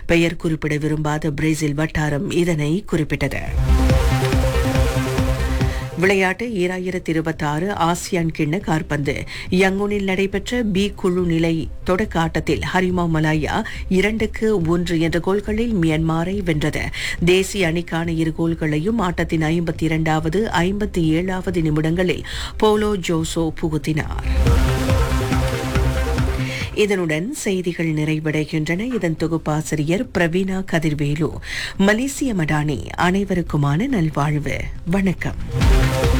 பெயர் குறிப்பிட விரும்பாத பிரேசில் வட்டாரம் இதனை குறிப்பிட்டது விளையாட்டு ஈராயிரத்தி இருபத்தாறு ஆசியான் கிண்ண காற்பந்து யங்கூனில் நடைபெற்ற பி குழு நிலை தொடக்க ஆட்டத்தில் ஹரிமா மலாயா இரண்டுக்கு ஒன்று என்ற கோல்களில் மியான்மாரை வென்றது தேசிய அணிக்கான இரு கோல்களையும் ஆட்டத்தின் ஐம்பத்தி இரண்டாவது ஐம்பத்தி ஏழாவது நிமிடங்களில் போலோ ஜோசோ புகுத்தினார் இதனுடன் செய்திகள் நிறைவடைகின்றன இதன் தொகுப்பாசிரியர் பிரவீனா கதிர்வேலு மலேசிய மடானி அனைவருக்குமான நல்வாழ்வு வணக்கம்